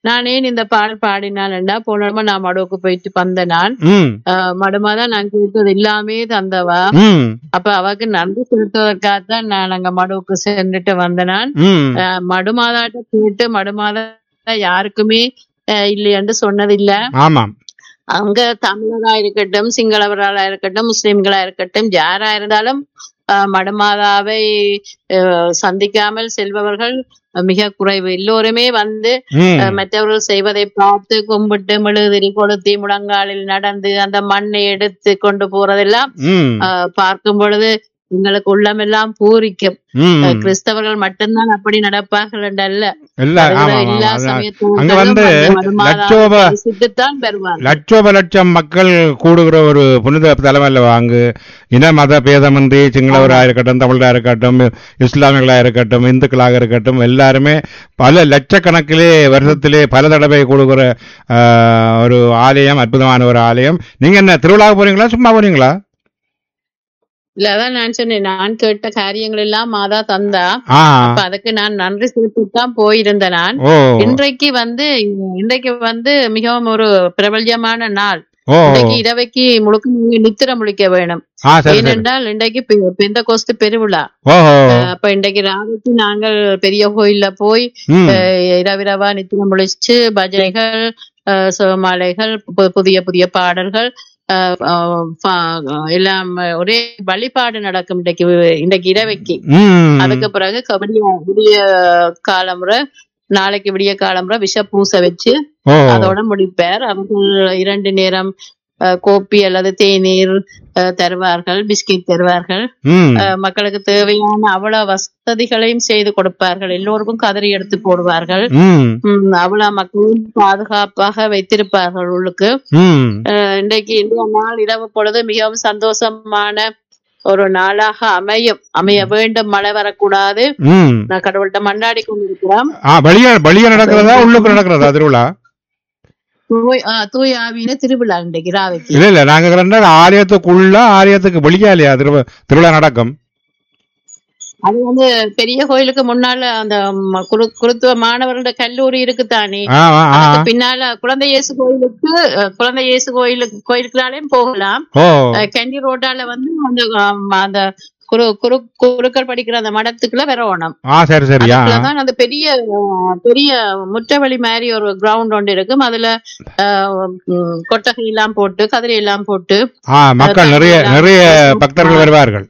நான் ஏன் இந்த பாடல் பாடினான்டா போனமா நான் மடுவுக்கு போயிட்டு வந்த நான் ம் ஆஹ் மடுமாதான் நான் கேட்டது எல்லாமே தந்தவா ம் அப்ப அவக்கு நன்றி செலுத்துவதற்காகத்தான் நான் அங்க மடுவுக்கு சென்றுட்டு வந்த நான் ம் ஆஹ் மடுமாதாட்ட கேட்டு மடுமாதா யாருக்குமே ஆஹ் இல்லையென்று சொன்னதில்ல ஆமாம் அங்க தமிழரா இருக்கட்டும் சிங்களவர்களா இருக்கட்டும் முஸ்லிம்களா இருக்கட்டும் யாரா இருந்தாலும் ஆஹ் மடமாதாவை ஆஹ் சந்திக்காமல் செல்பவர்கள் மிக குறைவு எல்லோருமே வந்து ம் ஆஹ் மற்றவர்கள் செய்வதை பார்த்து கும்பிட்டு மெழுகுதிரி கொளுத்தி முழங்காலில் நடந்து அந்த மண்ணை எடுத்து கொண்டு போறதெல்லாம் ம் ஆஹ் பார்க்கும் பொழுது எங்களுக்கு உள்ளமெல்லாம் பூரிக்கும் ம் ஆஹ் கிறிஸ்தவர்கள் மட்டும்தான் அப்படி நடப்பார்கள் என்றல்ல எல்லா வருகிற ஆமா எல்லா ஆமா சமயத்தோர்களும் அங்க வந்து அந்த மடுமாதாவை லட்சோப- தரிசித்துத்தான் பெறுவார்கள் லட்சோப லட்சம் மக்கள் கூடுகிற ஒரு புனித தலம் அல்லவா அங்கு இன மத பேதமின்றி சிங்களவராக இருக்கட்டும் தமிழராக இருக்கட்டும் இஸ்லாமியர்களாக இருக்கட்டும் இந்துக்களாக இருக்கட்டும் எல்லாருமே பல லட்சக்கணக்கிலே வருஷத்திலே பல தடவை கூடுகிற ஆஹ், ஒரு ஆலயம் அற்புதமான ஒரு ஆலயம் நீங்க என்ன திருவிழாவுக்கு போறீங்களா சும்மா போறீங்களா இல்ல அதான் நான் சொன்னேன் நான் கேட்ட காரியங்கள் எல்லாம் மாதா தந்தா ஆ அப்ப அதுக்கு நான் நன்றி செலுத்திட்டு தான் போயிருந்தேன் நான் ஓ இன்றைக்கு வந்து இன்றைக்கு வந்து மிகவும் ஒரு பிரபல்யமான நாள் ஓ இன்றைக்கு இரவைக்கு முழுக்க நீங்க நித்திர முழிக்க வேணும் ஆ சரி சரி ஏனென்றால் இன்றைக்கு பெ- பெந்த கோஸ்து பெருவிழா ஓஹோ அஹ் அப்ப இன்றைக்கு ராவுக்கு நாங்கள் பெரிய கோயில்ல போய் ம் அஹ் இரவிரவா நித்திர முழிச்சு பஜனைகள் அஹ் சோமாலைகள் பு- புதிய புதிய பாடல்கள் அஹ் அஹ் பா- எல்லாம் ஒரே வழிபாடு நடக்கும் இன்றைக்கு இன்றைக்கு இரவைக்கு ம் அதுக்கு பிறகு கபடிய விடிய காலமுறை நாளைக்கு விடிய காலமுறை விஷ பூசை வச்சு ஓ அதோட முடிப்பார் அவர்கள் இரண்டு நேரம் அஹ், கோப்பி அல்லது தேநீர் அஹ், தருவார்கள் பிஸ்கட் தருவார்கள் ம் அஹ், மக்களுக்கு தேவையான அவ்வளவு வசதிகளையும் செய்து கொடுப்பார்கள் எல்லோருக்கும் கதறி எடுத்து போடுவார்கள் ம் உம், அவ்வளவு மக்களும் பாதுகாப்பாக வைத்திருப்பார்கள் உள்ளுக்கு ம் அஹ், இன்றைக்கு இன்றைய நாள் இரவு பொழுது மிகவும் சந்தோஷமான ஒரு நாளாக அமையும் அமைய வேண்டும் மழை வரக்கூடாது ம் நான் கடவுள்கிட்ட மண்டாடி கொண்டிருக்கிறோம் ஆ வெளியே வெளியே நடக்கிறதா உள்ளுக்கு நடக்கிறதா திருவிழா தூய் ஆ, தூய் ஆவியில திருவிழா இன்றைக்கு ராவைக்கு இல்ல இல்ல நாங்க ரெண்டா ஆலயத்துக்குள்ள ஆலயத்துக்கு வெளியாலையா திருவிழா திருவிழா நடக்கும் அது வந்து பெரிய கோயிலுக்கு முன்னால அந்த ம- குரு- குருத்துவ மாணவர்களோட கல்லூரி இருக்குதானே ஆ ஆ, ஆ அதுக்கு பின்னால குழந்தை இயேசு கோயிலுக்கு அஹ், குழந்தை இயேசு கோயிலுக்கு கோயிலுக்குனாலையும் போகலாம் ஓ அஹ், கண்டி ரோட்டால வந்து அந்த ஆம், அந்த குரு குரு குருக்கள் படிக்கிற அந்த மடத்துக்குள்ள வரணும் ஆ சரி சரியா தான் அந்த பெரிய அஹ், பெரிய முற்றவழி மாதிரி ஒரு கிரவுண்ட் ஒன்று இருக்கும் அதுல அஹ், உம், கொட்டகை எல்லாம் போட்டு கதிரை எல்லாம் போட்டு ஆ மக்கள் நிறைய நிறைய பக்தர்கள் வருவார்கள்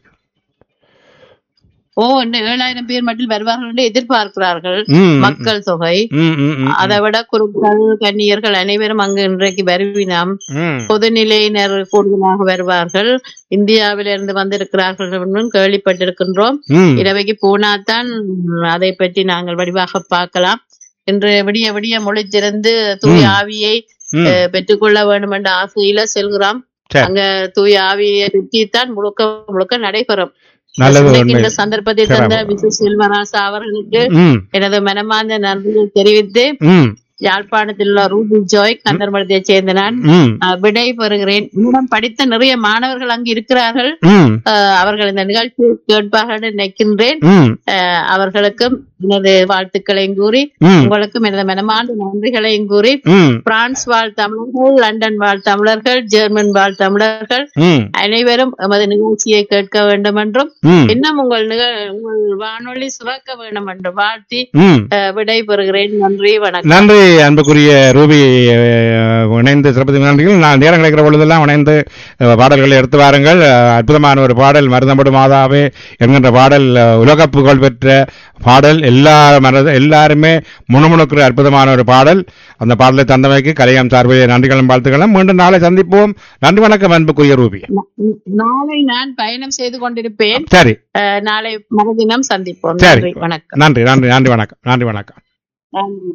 ஓ இன்னும் ஏழாயிரம் பேர் மட்டும் வருவார்கள் என்று எதிர்பார்க்கிறார்கள் ம் மக்கள் தொகை ம் ம் ம், அதை விட குருக்கள் கன்னியர்கள் அனைவரும் அங்கு இன்றைக்கு வருவினம் ம் பொதுநிலையினர் கூடுதலாக வருவார்கள் இந்தியாவிலிருந்து வந்திருக்கிறார்கள் என்றும் கேள்விப்பட்டிருக்கின்றோம் ம் இரவைக்கு போனாதான் அதை பற்றி நாங்கள் வடிவாக பார்க்கலாம் இன்று விடிய விடிய முழித்திருந்து தூய ஆவியை ம். அஹ், பெற்றுக்கொள்ள வேண்டும் என்ற ஆசையில செல்கிறோம் சரி. அங்க தூய ஆவியை பற்றித்தான் முழுக்க முழுக்க நடைபெறும் நல்லது இன்றைக்கு உண்மை இந்த சந்தர்ப்பத்தை சரி, தந்த ஆமா. விசு செல்வராசா அவர்களுக்கு ம் எனது மனமார்ந்த நன்றியை தெரிவித்து ம் யாழ்ப்பாணத்தில் உள்ள ரூபி ஜோய் கந்தர்மடத்தைச் சேர்ந்த நான் ம் அஹ், விடை பெறுகிறேன் இன்னும் படித்த நிறைய மாணவர்கள் அங்கு இருக்கிறார்கள் ம் அஹ், அவர்கள் இந்த நிகழ்ச்சியை கேட்பார்கள் என்று நினைக்கின்றேன் ம் அஹ், அவர்களுக்கும் எனது வாழ்த்துக்களையும் கூறி ம் உங்களுக்கும் எனது மனமார்ந்த நன்றிகளையும் கூறி ம் பிரான்ஸ் வாழ் தமிழர்கள் லண்டன் வாழ் தமிழர்கள் ஜெர்மன் வாழ் தமிழர்கள் ம் அனைவரும் எமது நிகழ்ச்சியை கேட்க வேண்டும் என்றும் ம் இன்னும் உங்கள் நிகழ் உங்கள் வானொலி சுரக்க வேண்டும் என்று வாழ்த்தி ம் அஹ், விடை பெறுகிறேன் நன்றி வணக்கம் நன்றி அன்புக்குரிய ரூபி அஹ், இணைந்து சிறப்பு நன்றிகள் நான் நேரம் கிடைக்கிற பொழுதெல்லாம் இணைந்து அஹ், பாடல்களை எடுத்து வாருங்கள் அஹ், அற்புதமான ஒரு பாடல் மருதம்படு மாதாவே என்கின்ற பாடல் அஹ், உலக புகழ் பெற்ற பாடல் எல்லா மனது எல்லாருமே முணுமுணுக்கிற அற்புதமான ஒரு பாடல் அந்த பாடலை தந்தமைக்கு கலையம் சார்பில் நன்றிகளும் வாழ்த்துக்களும் மீண்டும் நாளை சந்திப்போம் நன்றி வணக்கம் அன்புக்குரிய ரூபி நா- நாளை நான் பயணம் செய்து கொண்டிருப்பேன் சரி அஹ், நாளை மறுதினம் சந்திப்போம் சரி. நன்றி வணக்கம் நன்றி நன்றி நன்றி வணக்கம் நன்றி வணக்கம் நன்றி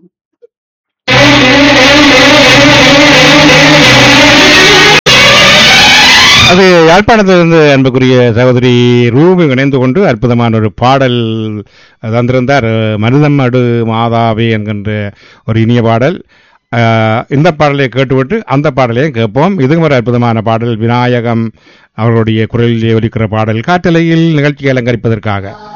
அது யாழ்ப்பாணத்திலிருந்து அன்புக்குரிய சகோதரி ரூபி இணைந்து கொண்டு அற்புதமான ஒரு பாடல் தந்திருந்தார் மருதம் அடு மாதாவே என்கின்ற ஒரு இனிய பாடல் அஹ், இந்த பாடலை கேட்டுவிட்டு அந்த பாடலையும் கேட்போம் இதுவும் ஒரு அற்புதமான பாடல் விநாயகம் அவர்களுடைய குரலில் ஒலிக்கிற பாடல் காட்டலையில் நிகழ்ச்சி அலங்கரிப்பதற்காக